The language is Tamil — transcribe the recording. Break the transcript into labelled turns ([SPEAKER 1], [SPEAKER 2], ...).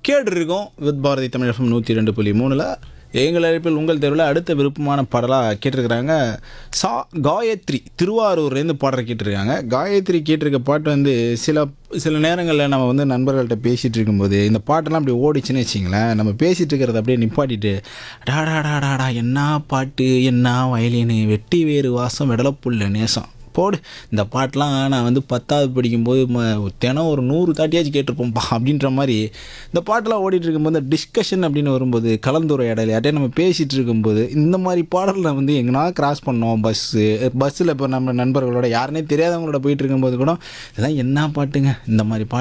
[SPEAKER 1] கேட்டுருக்கோம் வித் பாரதி தமிழ் எஃப்எம் நூற்றி ரெண்டு புள்ளி மூணில் எங்கள் அழைப்பில் உங்கள் தெருவில் அடுத்த விருப்பமான பாடலாக கேட்டிருக்கிறாங்க சா காயத்ரி திருவாரூர்லேருந்து பாடுற கேட்டிருக்காங்க காயத்ரி கேட்டிருக்க பாட்டு வந்து சில சில நேரங்களில் நம்ம வந்து நண்பர்கள்ட்ட பேசிகிட்டு இருக்கும்போது இந்த பாட்டெல்லாம் அப்படி ஓடிச்சுன்னு வச்சிங்களேன் நம்ம பேசிகிட்டு இருக்கிறத அப்படியே நிப்பாட்டிட்டு டாடா டாடாடா என்ன பாட்டு என்ன வயலின் வெட்டி வேறு வாசம் விடலப்புள்ள நேசம் போடு இந்த பாட்டெலாம் நான் வந்து பத்தாவது படிக்கும்போது ம தினம் ஒரு நூறு தாட்டியாச்சும் கேட்டிருப்போம்ப்பா அப்படின்ற மாதிரி இந்த பாட்டெல்லாம் ஓடிட்டு இருக்கும்போது டிஸ்கஷன் அப்படின்னு வரும்போது கலந்துரையாடல் யார்ட்டையும் நம்ம பேசிகிட்டு இருக்கும்போது இந்த மாதிரி பாடலில் வந்து எங்கனா கிராஸ் பண்ணோம் பஸ்ஸு பஸ்ஸில் இப்போ நம்ம நண்பர்களோட யாருனே தெரியாதவங்களோட போயிட்டு இருக்கும்போது கூட இதெல்லாம் என்ன பாட்டுங்க இந்த மாதிரி பாட்டு